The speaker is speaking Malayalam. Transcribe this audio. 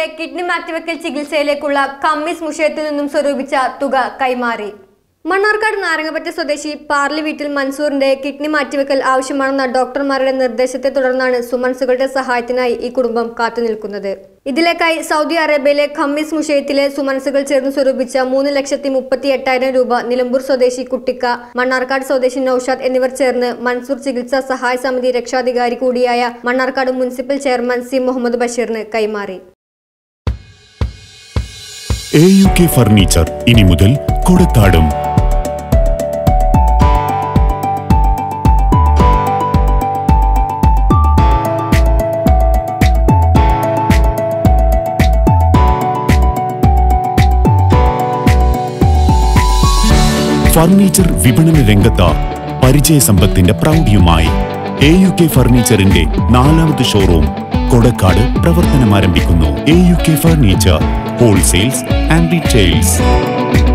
മൻസൂറിന്റെ കിഡ്നി മാറ്റിവെക്കൽ ചികിത്സയിലേക്കുള്ള കമ്മീസ് മുഷയത്തിൽ നിന്നും സ്വരൂപിച്ച തുക കൈമാറി മണ്ണാർക്കാട് നാരങ്ങപ്പറ്റ സ്വദേശി പാർലി വീട്ടിൽ മൻസൂറിന്റെ കിഡ്നി മാറ്റിവെക്കൽ ആവശ്യമാണെന്ന ഡോക്ടർമാരുടെ നിർദ്ദേശത്തെ തുടർന്നാണ് സുമൻസുകളുടെ സഹായത്തിനായി ഈ കുടുംബം കാത്തുനിൽക്കുന്നത് ഇതിലേക്കായി സൗദി അറേബ്യയിലെ ഖമ്മീസ് മുഷയത്തിലെ സുമനസുകൾ ചേർന്ന് സ്വരൂപിച്ച മൂന്ന് ലക്ഷത്തി മുപ്പത്തി എട്ടായിരം രൂപ നിലമ്പൂർ സ്വദേശി കുട്ടിക്ക മണ്ണാർക്കാട് സ്വദേശി നൌഷാദ് എന്നിവർ ചേർന്ന് മൻസൂർ ചികിത്സാ സഹായ സമിതി രക്ഷാധികാരി കൂടിയായ Mannarkkad municipal chairman C Muhammad ബഷീറിന് കൈമാറി എ യു കെ ഫർണിച്ചർ ഇനി മുതൽ കൊടത്താടും ഫർണിച്ചർ വിപണന രംഗത്ത് പരിചയസമ്പത്തിന്റെ പ്രൗഢിയുമായി എ യു കെ ഫർണിച്ചറിന്റെ നാലാമത് ഷോറൂം കൊടക്കാട് പ്രവർത്തനം ആരംഭിക്കുന്നു A U K furniture wholesales and retails